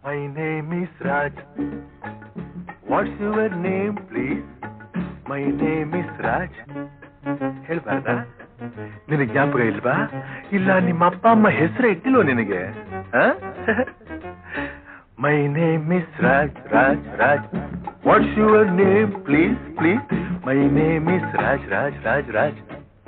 My name is Raj. What's your name, please? My name is Raj. ಹೇಳ್ಬಾರ್ದಾ ನಿನಗೆ ಜ್ಞಾಪಕ ಇಲ್ವಾ ಇಲ್ಲ ನಿಮ್ಮ ಅಪ್ಪ ಅಮ್ಮ ಹೆಸರು ಇಟ್ಟಿಲ್ವ ನಿನಗೆ my name is Raj Raj Raj what's your name please please my name is Raj Raj Raj Raj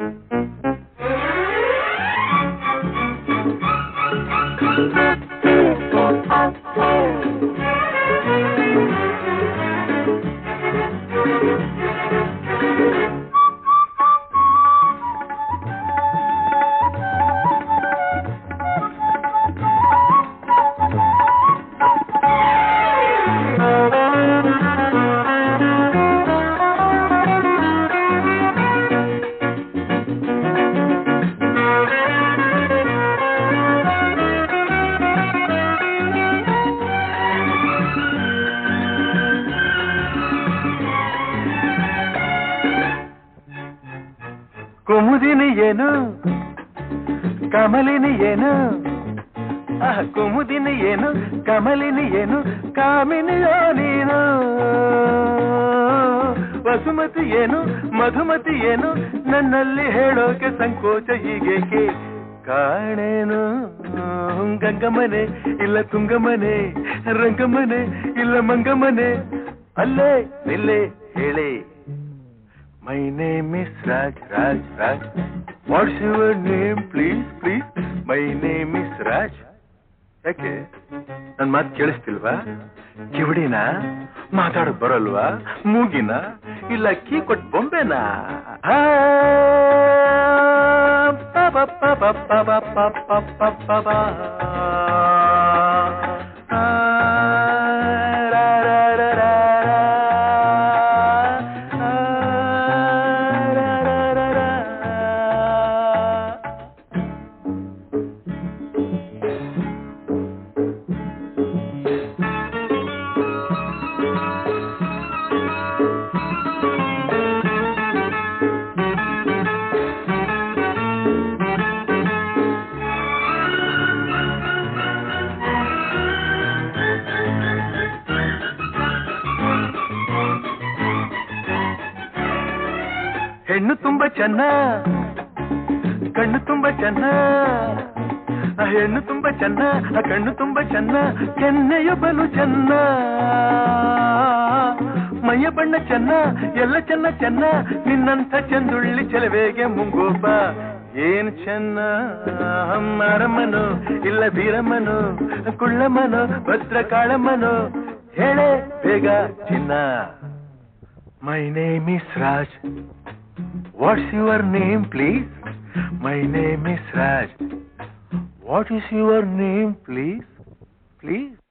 Kumudini ಏನು ಕಮಲಿನಿ ಏನು ಆಹ್, ಕುಮುದಿನಿ ಏನು ಕಮಲಿನಿ ಏನು ಕಾಮಿನಿಯೋ ನೀನು ವಸುಮತಿ ಏನು ಮಧುಮತಿ ಏನು ನನ್ನಲ್ಲಿ ಹೇಳೋಕೆ ಸಂಕೋಚ ಹೀಗೇಕೆ ಕಾಣೇನು ಗಂಗಮನೆ ಇಲ್ಲ ತುಂಗಮನೆ ರಂಗಮನೆ ಇಲ್ಲ ಮಂಗಮನೆ ಅಲ್ಲೇ ಇಲ್ಲೇ ಹೇಳಿ my name is Raj Raj Raj what's your name please please my name is Raj ಯಾಕೆ ನನ್ ಮಾತು ಕೇಳಿಸ್ತಿಲ್ವಾ ಕಿವಿಡಿನ ಮಾತಾಡಕ್ ಬರಲ್ವಾ ಮೂಗಿನ ಇಲ್ಲ ಕೀ ಕೊಟ್ ಬೊಂಬೆನಾ ಆ, ಪ ಪ ಪ ಪ ಪ ಪ ಪ ಪ ಪ ಪ ಪ. ಆ, ರಾ ರಾ ರಾ ರಾ ರಾ. ಆ, ರಾ ರಾ ರಾ ರಾ. ಹೆಣ್ಣು ತುಂಬಾ ಚೆನ್ನ ಕಣ್ಣು ತುಂಬಾ ಚೆನ್ನ ಆ ಹೆಣ್ಣು ತುಂಬಾ ಚೆನ್ನ ಆ ಕಣ್ಣು ತುಂಬಾ ಚೆನ್ನ ಕೆನ್ನೆಯು ಬಲು ಚೆನ್ನ ಮೈಯ ಬಣ್ಣ ಚೆನ್ನ ಎಲ್ಲ ಚೆನ್ನ ಚೆನ್ನ ನಿನ್ನಂಥ ಚಂದುಳ್ಳಿ ಚೆಲುವೆಗೆ ಮುಂಗೋಪ ಏನ್ ಚೆನ್ನ ಮಾರಮ್ಮನು ಇಲ್ಲ ಬೀರಮ್ಮನು ಕುಳ್ಳಮ್ಮನು ಭದ್ರಕಾಳಮ್ಮನು ಹೇಳೆ ಬೇಗ ಚಿನ್ನ my name is Raj What's your name, please? My name is Raj. What is your name, please? Please?